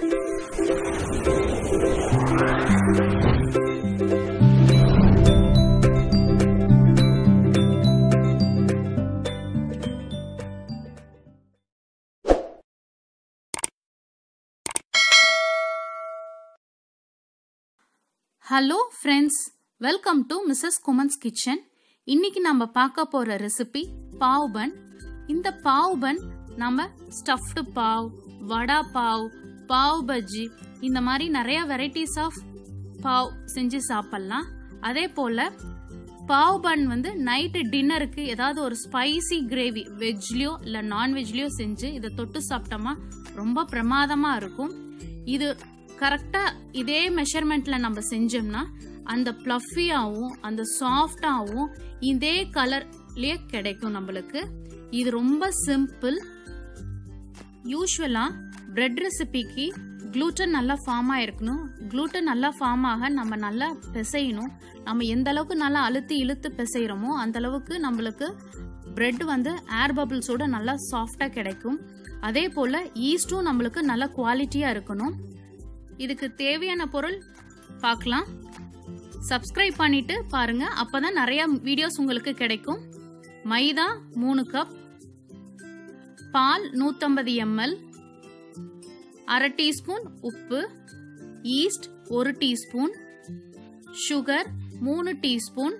hello friends welcome to Mrs குமன்ஸ் kitchen இன்னைக்கு நம்ம பார்க்க போற ரெசிபி பாவ் பன் இந்த பாவ் பன் நம்ம ஸ்டஃப்டு பாவ் வடா பாவ் பாவ் பஜ்ஜி இந்த மாதிரி நிறைய வெரைட்டிஸ் ஆஃப் பாவ் செஞ்சு சாப்பிடலாம் அதே போல பாவ் பன் வந்து நைட்டு டின்னருக்கு ஏதாவது ஒரு ஸ்பைசி கிரேவி வெஜ்லயோ இல்லை நான்வெஜ்லயோ செஞ்சு இதை தொட்டு சாப்பிட்டோமா ரொம்ப பிரமாதமா இருக்கும் இது கரெக்டா இதே மெஷர்மெண்ட்ல நம்ம செஞ்சோம்னா அந்த பிளஃபியாவும் அந்த சாஃப்டாவும் இதே கலர்லயே கிடைக்கும் நம்மளுக்கு இது ரொம்ப சிம்பிள் யூஸ்வலா பிரெட் ரெசிபிக்கு gluten நல்லா ஃபார்ம் ஆயிருக்கணும் gluten நல்லா ஃபார்ம் ஆக நம்ம நல்லா பிசையணும் நம்ம எந்த அளவுக்கு நல்லா அழுத்தி இழுத்து பிசைகிறோமோ அந்த அளவுக்கு நம்மளுக்கு பிரெட் வந்து ஏர் பபிள்ஸோட நல்லா சாஃப்டா கிடைக்கும் அதே போல ஈஸ்டும் நம்மளுக்கு நல்ல குவாலிட்டியா இருக்கணும் இதுக்கு தேவையான பொருள் பார்க்கலாம் சப்ஸ்கிரைப் பண்ணிட்டு பாருங்க அப்பதான் நிறைய வீடியோஸ் உங்களுக்கு கிடைக்கும் மைதா மூணு கப் பால் நூத்தம்பது எம்எல் அரை டீஸ்பூன் உப்பு ஈஸ்ட் ஒரு டீஸ்பூன் சுகர் மூணு டீஸ்பூன்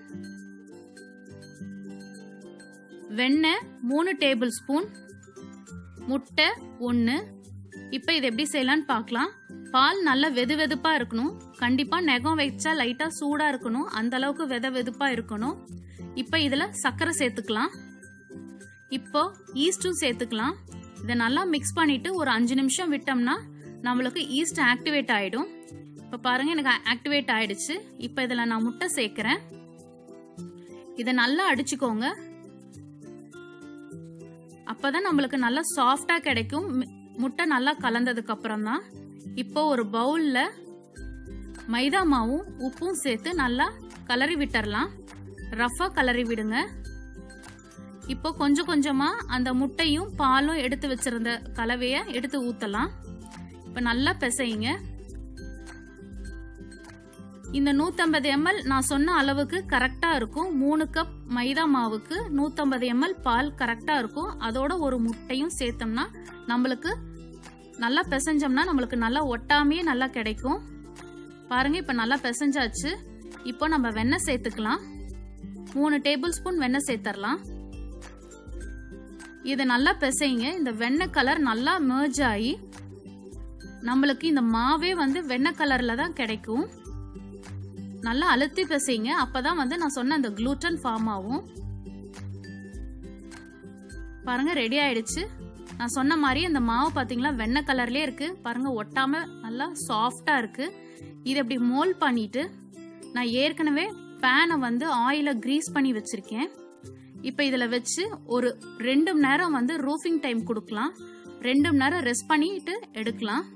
வெண்ணெய் மூணு டேபிள் ஸ்பூன் முட்டை ஒன்று இப்போ இது எப்படி செய்யலாம்னு பார்க்கலாம் பால் நல்லா வெது வெதுப்பா இருக்கணும் கண்டிப்பா நெகம் வச்சா லைட்டா சூடா இருக்கணும் அந்த அளவுக்கு வெத வெதுப்பா இருக்கணும் இப்போ இதுல சர்க்கரை சேர்த்துக்கலாம் இப்போ ஈஸ்டும் சேர்த்துக்கலாம் இதை நல்லா மிக்ஸ் பண்ணிட்டு ஒரு அஞ்சு நிமிஷம் விட்டோம்னா நம்மளுக்கு ஈஸ்ட் ஆக்டிவேட் ஆயிடும் இப்போ பாருங்க எனக்கு ஆக்டிவேட் ஆயிடுச்சு இப்போ இதில் நான் முட்டை சேர்க்கிறேன் இதை நல்லா அடிச்சுக்கோங்க அப்பதான் நம்மளுக்கு நல்லா சாஃப்டா கிடைக்கும் மி- முட்டை நல்லா கலந்ததுக்கு அப்புறம் தான் இப்போ ஒரு பவுல்ல மைதா மாவும் உப்பும் சேர்த்து நல்லா கலரி விட்டுறலாம் ரஃபா கலரி விடுங்க இப்போ கொஞ்சம் கொஞ்சமா அந்த முட்டையும் பாலும் எடுத்து வச்சிருந்த கலவைய எடுத்து ஊத்தலாம் இப்போ நல்லா பிசையுங்க இந்த 150 எம்எல் நான் சொன்ன அளவுக்கு கரெக்டா இருக்கும் மூணு கப் மைதா மாவுக்கு 150 எம்எல் பால் கரெக்டா இருக்கும் அதோட ஒரு முட்டையும் சேர்த்தோம்னா நம்மளுக்கு நல்லா பிசைஞ்சோம்னா நம்மளுக்கு நல்லா ஒட்டாமையே நல்லா கிடைக்கும் பாருங்க இப்ப நல்லா பிசைஞ்சாச்சு இப்போ நம்ம வெண்ணெய் சேர்த்துக்கலாம் மூணு டேபிள் ஸ்பூன் வெண்ணெய் சேர்த்துடலாம் இதை நல்லா பிசைங்க இந்த வெண்ணெய் கலர் நல்லா merge ஆகி நம்மளுக்கு இந்த மாவே வந்து வெண்ணெய் கலர்ல தான் கிடைக்கும் நல்லா அழுத்தி பிசைங்க அப்பதான் வந்து நான் சொன்ன அந்த gluten ஃபார்ம் ஆகும் பாருங்க ரெடி ஆயிடுச்சு நான் சொன்ன மாதிரி அந்த மாவு பாத்தீங்களா வெண்ணெய் கலர்லயே இருக்கு பாருங்க ஒட்டாம நல்லா சாஃப்டா இருக்கு இதை இப்படி மோல் பண்ணிட்டு நான் ஏற்கனவே பேனை வந்து ஆயில கிரீஸ் பண்ணி வச்சிருக்கேன் இப்போ இதில் வச்சு ஒரு ரெண்டு மணி நேரம் வந்து ரூஃபிங் டைம் கொடுக்கலாம் ரெண்டு மணி நேரம் ரெஸ்ட் பண்ணிட்டு எடுக்கலாம்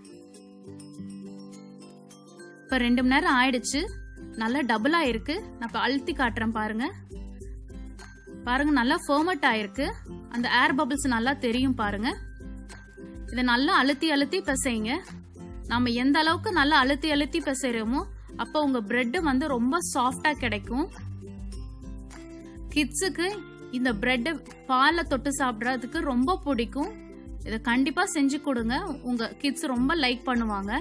இப்போ ரெண்டு மணி நேரம் ஆயிடுச்சு நல்லா டபுள் ஆயிருக்கு நான் இப்போ அழுத்தி காட்டுறேன் பாருங்க பாருங்க நல்லா ஃபர்மட் ஆயிருக்கு அந்த ஏர் பபிள்ஸ் நல்லா தெரியும் பாருங்க இதை நல்லா அழுத்தி அழுத்தி பிசைங்க நம்ம எந்த அளவுக்கு நல்லா அழுத்தி அழுத்தி பிசைறோமோ அப்போ உங்க பிரெட் வந்து ரொம்ப சாஃப்டா கிடைக்கும் கிட்ஸுக்கு இந்த பிரெட் பால்ல தொட்டு சாப்பிட்றதுக்கு ரொம்ப பிடிக்கும் இதை கண்டிப்பா செஞ்சு கொடுங்க உங்க கிட்ஸ் ரொம்ப லைக் பண்ணுவாங்க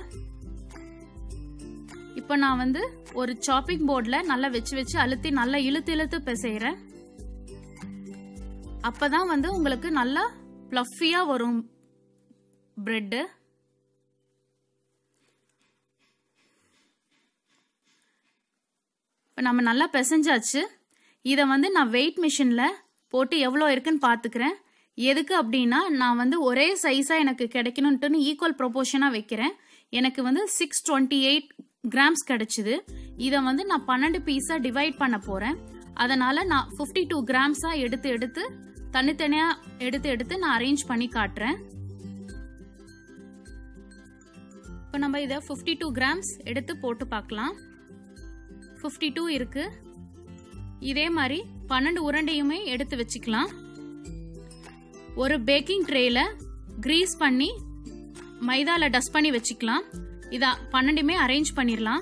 இப்போ நான் வந்து ஒரு சாப்பிங் போர்டில் நல்லா வச்சு வச்சு அழுத்தி நல்லா இழுத்து இழுத்து பிசைகிறேன் அப்பதான் வந்து உங்களுக்கு நல்லா ப்ளஃபியா வரும் பிரெட்டு இப்போ நம்ம நல்லா பிசைஞ்சாச்சு இதை வந்து நான் வெயிட் மிஷினில் போட்டு எவ்வளோ இருக்குன்னு பார்த்துக்கிறேன் எதுக்கு அப்படின்னா நான் வந்து ஒரே சைஸாக எனக்கு கிடைக்கணுன்ட்டுன்னு ஈக்குவல் ப்ரொபோர்ஷனாக வைக்கிறேன் எனக்கு வந்து சிக்ஸ் டுவெண்ட்டி எயிட் கிராம்ஸ் கிடைச்சிது இதை வந்து நான் பன்னெண்டு பீஸாக டிவைட் பண்ண போகிறேன் அதனால் நான் ஃபிஃப்டி டூ கிராம்ஸாக எடுத்து எடுத்து தனித்தனியாக எடுத்து எடுத்து நான் அரேஞ்ச் பண்ணி காட்டுறேன் இப்போ நம்ம இதை ஃபிஃப்டி டூ கிராம்ஸ் எடுத்து போட்டு பார்க்கலாம் ஃபிஃப்டி டூ இருக்கு இதே மாதிரி பன்னெண்டு உருண்டையுமே எடுத்து வச்சுக்கலாம் ஒரு பேக்கிங் ட்ரேல கிரீஸ் பண்ணி மைதால டஸ்ட் பண்ணி வச்சுக்கலாம் இத பன்னெண்டுமே அரேஞ்ச் பண்ணிடலாம்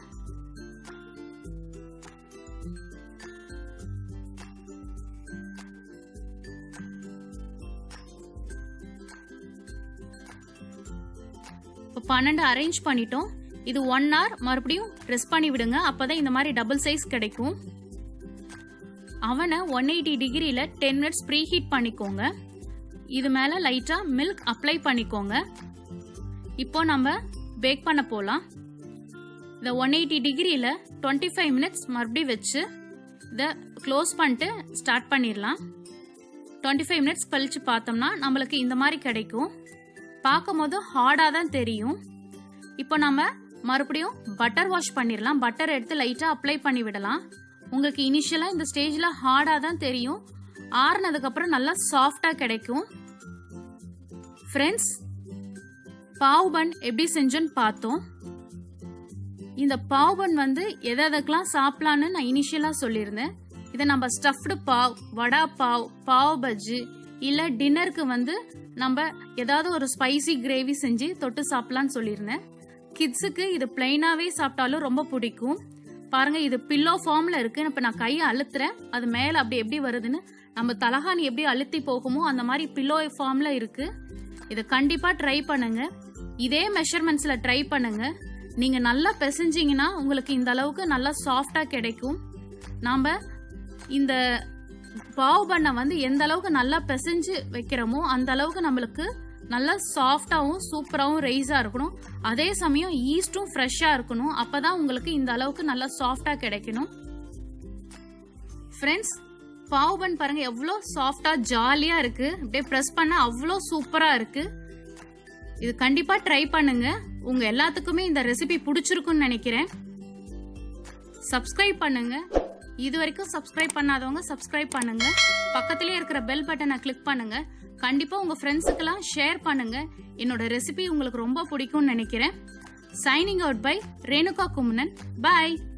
இப்போ பன்னெண்டு அரேஞ்ச் பண்ணிட்டோம் இது ஒன் hour மறுபடியும் ரெஸ்ட் பண்ணி விடுங்க அப்பதான் இந்த மாதிரி டபுள் சைஸ் கிடைக்கும் அவனை ஒன் எயிட்டி டிகிரியில் டென் மினிட்ஸ் ப்ரீ ஹீட் பண்ணிக்கோங்க இது மேலே லைட்டாக மில்க் அப்ளை பண்ணிக்கோங்க இப்போ நம்ம பேக் பண்ண போகலாம் இந்த ஒன் எயிட்டி டிகிரியில் டுவெண்ட்டி ஃபைவ் மினிட்ஸ் மறுபடியும் வச்சு இதை க்ளோஸ் பண்ணிட்டு ஸ்டார்ட் பண்ணிடலாம் டுவெண்ட்டி ஃபைவ் மினிட்ஸ் கழிச்சு பார்த்தோம்னா நம்மளுக்கு இந்த மாதிரி கிடைக்கும் பார்க்கும் போது ஹார்டாக தான் தெரியும் இப்போ நம்ம மறுபடியும் பட்டர் வாஷ் பண்ணிடலாம் பட்டர் எடுத்து லைட்டாக அப்ளை பண்ணி விடலாம் உங்களுக்கு இனிஷியலாக இந்த ஸ்டேஜில் ஹார்டாக தான் தெரியும் ஆறுனதுக்கப்புறம் நல்லா சாஃப்டாக கிடைக்கும் ஃப்ரெண்ட்ஸ் பாவ் பன் எப்படி செஞ்சோன்னு பார்த்தோம் இந்த பாவ் பன் வந்து எதை எதுக்கெல்லாம் சாப்பிடலான்னு நான் இனிஷியலாக சொல்லியிருந்தேன் இதை நம்ம ஸ்டஃப்டு பாவ் வடா பாவ் பாவ் பஜ்ஜி இல்லை டின்னருக்கு வந்து நம்ம ஏதாவது ஒரு ஸ்பைசி கிரேவி செஞ்சு தொட்டு சாப்பிடலான்னு சொல்லியிருந்தேன் கிட்ஸுக்கு இது பிளைனாவே சாப்பிட்டாலும் ரொம்ப பிடிக்கும் பாருங்க இது பில்லோ ஃபார்ம்ல இருக்கு இப்போ நான் கையை அழுத்துறேன் அது மேலே அப்படி எப்படி வருதுன்னு நம்ம தலகாணி எப்படி அழுத்தி போகுமோ அந்த மாதிரி பில்லோ ஃபார்ம்ல இருக்கு இதை கண்டிப்பா ட்ரை பண்ணுங்க இதே மெஷர்மெண்ட்ஸ்ல ட்ரை பண்ணுங்க நீங்க நல்லா பிசைஞ்சீங்கன்னா உங்களுக்கு இந்த அளவுக்கு நல்லா சாஃப்டா கிடைக்கும் நாம இந்த பாவ் பண்ணை வந்து எந்த அளவுக்கு நல்லா பிசைஞ்சு வைக்கிறோமோ அந்த அளவுக்கு நம்மளுக்கு நல்லா சாஃப்டாகவும் சூப்பராகவும் ரைஸாக இருக்கணும் அதே சமயம் ஈஸ்ட்டும் ஃப்ரெஷ்ஷாக இருக்கணும் அப்போ தான் உங்களுக்கு இந்த அளவுக்கு நல்லா சாஃப்டாக கிடைக்கணும் ஃப்ரெண்ட்ஸ் பாவ் பன் பாருங்க எவ்வளோ சாஃப்டாக ஜாலியாக இருக்கு அப்படியே ப்ரெஸ் பண்ண அவ்வளோ சூப்பராக இருக்கு இது கண்டிப்பாக ட்ரை பண்ணுங்க உங்க எல்லாத்துக்குமே இந்த ரெசிபி பிடிச்சிருக்குன்னு நினைக்கிறேன் சப்ஸ்கிரைப் பண்ணுங்க இது வரைக்கும் சப்ஸ்கிரைப் பண்ணாதவங்க சப்ஸ்கிரைப் பண்ணுங்க பக்கத்துலயே இருக்கிற பெல் பட்டனை கிளிக் பண்ணுங்க கண்டிப்பா உங்க ஃப்ரெண்ட்ஸுக்கெல்லாம் ஷேர் பண்ணுங்க என்னோட ரெசிபி உங்களுக்கு ரொம்ப பிடிக்கும்னு நினைக்கிறேன் signing out by Renuka Kumanan bye